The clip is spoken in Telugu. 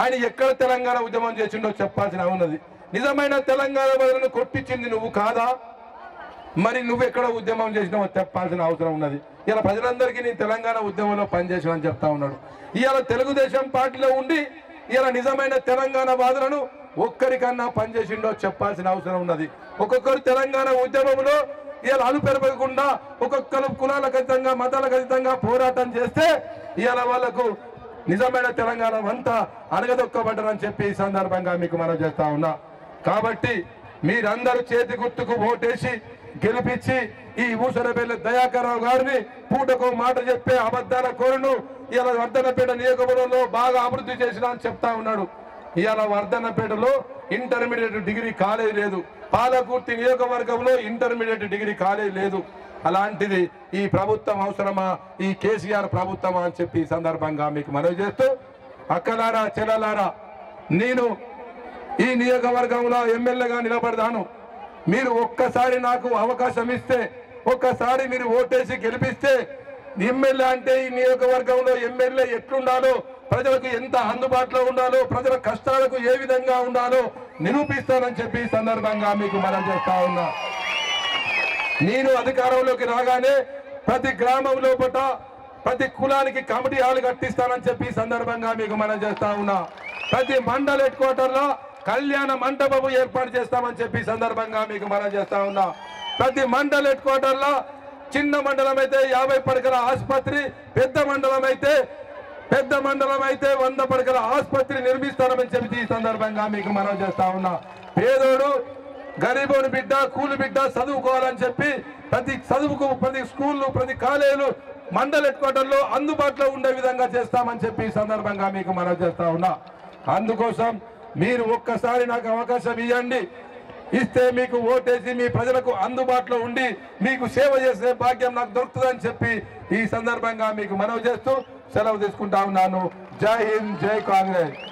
ఆయన ఎక్కడ తెలంగాణ ఉద్యమం చేసిండో చెప్పాల్సిన ఉన్నది నిజమైన తెలంగాణ బదులను కొట్టించింది నువ్వు కాదా మరి నువ్వు ఎక్కడ ఉద్యమం చేసినావో చెప్పాల్సిన అవసరం ఉన్నది ఇలా ప్రజలందరికీ నేను తెలంగాణ ఉద్యమంలో పనిచేసానని చెప్తా ఉన్నాడు ఇవాళ తెలుగుదేశం పార్టీలో ఉండి ఇలా నిజమైన తెలంగాణ వాదులను ఒక్కరికన్నా పనిచేసిండో చెప్పాల్సిన అవసరం ఉన్నది ఒక్కొక్కరు తెలంగాణ ఉద్యమంలో ఇలా అలు పెరగకుండా ఒక్కొక్కరు కులాల ఖచ్చితంగా మతాల ఖచ్చితంగా పోరాటం చేస్తే ఇవాళ వాళ్ళకు నిజమైన తెలంగాణ అంతా అడగదొక్కబడ్డారని చెప్పి ఈ సందర్భంగా మీకు మనం చేస్తా ఉన్నా కాబట్టి మీరందరూ చేతి గుర్తుకు ఓటేసి గెలిపించి ఈ ఊసరపల్లి దయాకర్ రావు గారిని పూటకు మాట చెప్పే అబద్ధాల కోరును ఇలా వర్ధనపేట నియోజకవర్గంలో బాగా అభివృద్ధి చేసిన అని చెప్తా ఉన్నాడు ఇవాళ వర్ధనపేటలో ఇంటర్మీడియట్ డిగ్రీ కాలేజ్ లేదు పాలకుర్తి నియోజకవర్గంలో ఇంటర్మీడియట్ డిగ్రీ కాలేజ్ లేదు అలాంటిది ఈ ప్రభుత్వం అవసరమా ఈ కేసీఆర్ ప్రభుత్వమా అని చెప్పి ఈ సందర్భంగా మీకు మనవి చేస్తూ అక్కలారా చెల్లలారా నేను ఈ నియోజకవర్గంలో ఎమ్మెల్యేగా నిలబడతాను మీరు ఒక్కసారి నాకు అవకాశం ఇస్తే ఒక్కసారి మీరు ఓటేసి గెలిపిస్తే ఎమ్మెల్యే అంటే ఈ నియోజకవర్గంలో ఎమ్మెల్యే ఎట్లుండాలో ప్రజలకు ఎంత అందుబాటులో ఉండాలో ప్రజల కష్టాలకు ఏ విధంగా ఉండాలో నిరూపిస్తానని చెప్పి ఈ సందర్భంగా మీకు మనం చేస్తా ఉన్నా నేను అధికారంలోకి రాగానే ప్రతి గ్రామం లోపల ప్రతి కులానికి కమిటీ హాల్ కట్టిస్తానని చెప్పి ఈ సందర్భంగా మీకు మనం చేస్తా ఉన్నా ప్రతి మండల్ హెడ్ క్వార్టర్ లో కళ్యాణ మంటపము ఏర్పాటు చేస్తామని చెప్పి ఈ సందర్భంగా మీకు మనం చేస్తా ఉన్నా ప్రతి మండల్ హెడ్ క్వార్టర్ లో చిన్న మండలం అయితే యాభై పడకల ఆసుపత్రి పెద్ద మండలం అయితే పెద్ద మండలం అయితే వంద పడకల ఆసుపత్రి నిర్మిస్తానని చెప్పి ఈ సందర్భంగా మీకు మనం చేస్తా ఉన్నా పేదోడు గరీబోని బిడ్డ కూలి బిడ్డ చదువుకోవాలని చెప్పి ప్రతి చదువుకు ప్రతి స్కూళ్ళు ప్రతి కాలేజీలు మండల హెడ్ క్వార్టర్లో అందుబాటులో ఉండే విధంగా చేస్తామని చెప్పి ఈ సందర్భంగా మీకు మనం చేస్తా ఉన్నా అందుకోసం మీరు ఒక్కసారి నాకు అవకాశం ఇవ్వండి ఇస్తే మీకు ఓటేసి మీ ప్రజలకు అందుబాటులో ఉండి మీకు సేవ చేసే భాగ్యం నాకు దొరుకుతుందని చెప్పి ఈ సందర్భంగా మీకు మనవి చేస్తూ సెలవు తీసుకుంటా ఉన్నాను జై హింద్ జై కాంగ్రెస్